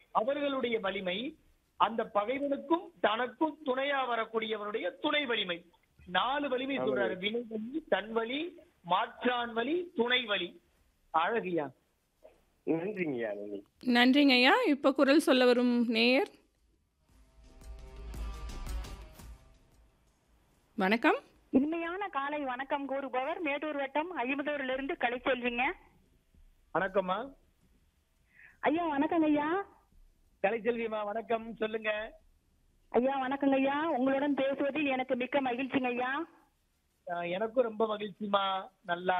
அவர்களுடைய வலிமை அந்த பகைவனுக்கும் தனக்கும் துணையா வரக்கூடியவருடைய துணை வலிமை நாலு வலிமை சொல்றாரு வினை வலி தன்வலி மாற்றான் வலி துணை வலி அழகியா நன்றிங்கய்யா நன்றி நன்றிங்க ஐயா இப்போ குரல் சொல்ல வரும் நேயர் வணக்கம் இனிமையான காலை வணக்கம் கூறுபவர் மேட்டூர் வட்டம் ஐம்பதூர்ல இருந்து கலைச்செல்விங்க வணக்கம்மா ஐயா வணக்கங்க ஐயா கலைச்செல்விமா வணக்கம் சொல்லுங்க ஐயா வணக்கங்க ஐயா உங்களுடன் பேசுவதில் எனக்கு மிக்க மகிழ்ச்சிங்க ஐயா அஹ் எனக்கும் ரொம்ப மகிழ்ச்சிமா நல்லா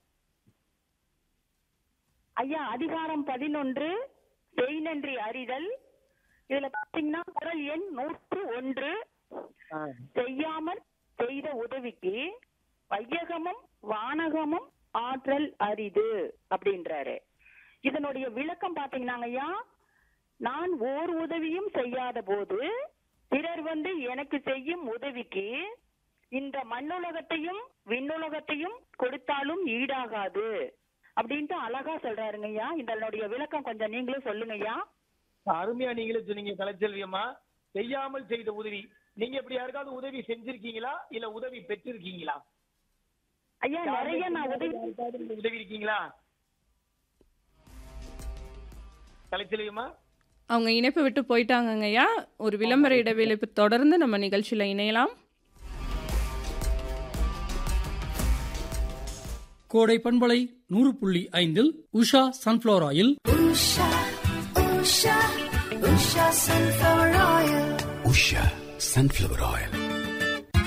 ஐயா அதிகாரம் பதினொன்று செய் நன்றி அறிதல் இதுல பாத்தீங்கன்னா குரல் எண் நூற்று ஒன்று அஹ் செய்யாமல் செய்த உதவிக்கு வையகமும் வானகமும் ஆற்றல் அரிது அப்படின்றாரு இதனுடைய விளக்கம் பாத்தீங்கன்னாங்க ஐயா நான் ஓர் உதவியும் செய்யாத போது பிறர் வந்து எனக்கு செய்யும் உதவிக்கு இந்த மண்ணுலகத்தையும் விண்ணுலகத்தையும் கொடுத்தாலும் ஈடாகாது அப்படின்ட்டு அழகா சொல்றாருங்க ஐயா இதனுடைய விளக்கம் கொஞ்சம் நீங்களும் சொல்லுங்க ஐயா அருமையா நீங்களே சொன்னீங்க கலைச்செல்வியம்மா செய்யாமல் செய்த உதவி நீங்க இப்படி யாருக்காவது உதவி செஞ்சிருக்கீங்களா இல்ல உதவி பெற்றிருக்கீங்களா ஐயா நிறைய நான் உதவி யாருக்காவது நீங்க உதவி இருக்கீங்களா கலைச்செல்வியம்மா அவங்க இணைப்பு விட்டு போயிட்டாங்கங்க ஐயா ஒரு விளம்பர இடைவேளை தொடர்ந்து நம்ம நிகழ்ச்சியில் இணையலாம் கோடை பண்பலை நூறு புள்ளி ஐந்தில் Usha sunflower oil Usha, Usha, Usha sunflower oil. Usha sunflower oil